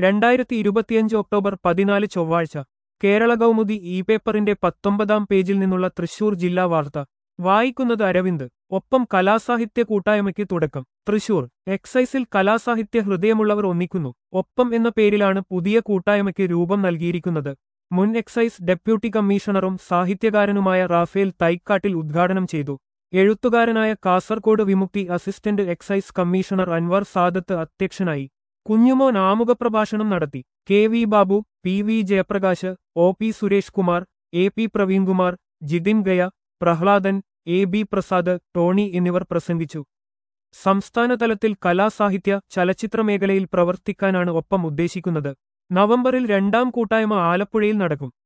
രണ്ടായിരത്തി ഇരുപത്തിയഞ്ച് ഒക്ടോബർ പതിനാല് ചൊവ്വാഴ്ച കേരള കൗമുദി ഇ പേപ്പറിന്റെ പത്തൊമ്പതാം പേജിൽ നിന്നുള്ള തൃശൂർ ജില്ലാ വാർത്ത വായിക്കുന്നത് അരവിന്ദ് ഒപ്പം കലാസാഹിത്യ കൂട്ടായ്മയ്ക്ക് തുടക്കം തൃശൂർ എക്സൈസിൽ കലാസാഹിത്യ ഹൃദയമുള്ളവർ ഒന്നിക്കുന്നു ഒപ്പം എന്ന പേരിലാണ് പുതിയ കൂട്ടായ്മയ്ക്ക് രൂപം നൽകിയിരിക്കുന്നത് മുൻ എക്സൈസ് ഡെപ്യൂട്ടി കമ്മീഷണറും സാഹിത്യകാരനുമായ റാഫേൽ തൈക്കാട്ടിൽ ഉദ്ഘാടനം ചെയ്തു എഴുത്തുകാരനായ Kasaragod Vimukthi assistant excise commissioner Anwar Sadath അധ്യക്ഷനായി കുഞ്ഞുമോൻ ആമുഖപ്രഭാഷണം നടത്തി K V Babu P V Jayaprakash O P Suresh Kumar A P Praveenkumar Jithin Gaya Prahladan A B Prasad Tony എന്നിവർ പ്രസംഗിച്ചു സംസ്ഥാനതലത്തിൽ കലാസാഹിത്യ ചലച്ചിത്ര മേഖലയിൽ പ്രവർത്തിക്കാനാണ് ഒപ്പം ഉദ്ദേശിക്കുന്നത് നവംബറിൽ രണ്ടാം കൂട്ടായ്മ ആലപ്പുഴയിൽ നടക്കും